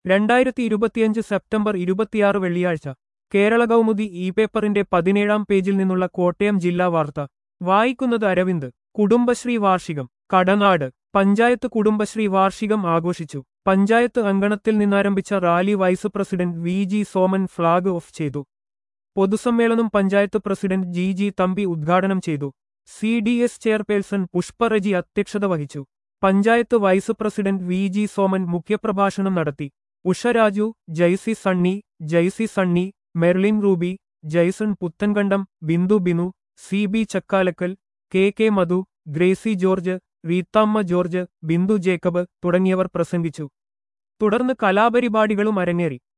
രണ്ടായിരത്തി ഇരുപത്തിയഞ്ച് സെപ്റ്റംബർ ഇരുപത്തിയാറ് വെള്ളിയാഴ്ച കേരള കൗമുദി ഇ പേപ്പറിന്റെ പതിനേഴാം പേജിൽ നിന്നുള്ള കോട്ടയം ജില്ലാ വാർത്ത വായിക്കുന്നത് അരവിന്ദ് കുടുംബശ്രീ വാർഷികം കടനാട് പഞ്ചായത്ത് കുടുംബശ്രീ വാർഷികം ആഘോഷിച്ചു പഞ്ചായത്ത് അങ്കണത്തിൽ നിന്നാരംഭിച്ച rally vice president V G Soman flag off ചെയ്തു പൊതുസമ്മേളനം panchayat president G G Thampi ഉദ്ഘാടനം ചെയ്തു C D S chairperson Pushparaji അധ്യക്ഷത വഹിച്ചു panchayat vice president V G Soman മുഖ്യപ്രഭാഷണം നടത്തി Usha Raju Jaisy Sunny Jaisy Sunny Merlin Ruby Jaison Puthenkandam Bindu Binu C B Chakkalakkal K K Madhu Gracy George Reethamma George Bindu Jacob തുടങ്ങിയവർ പ്രസംഗിച്ചു തുടർന്ന് കലാപരിപാടികളും അരങ്ങേറി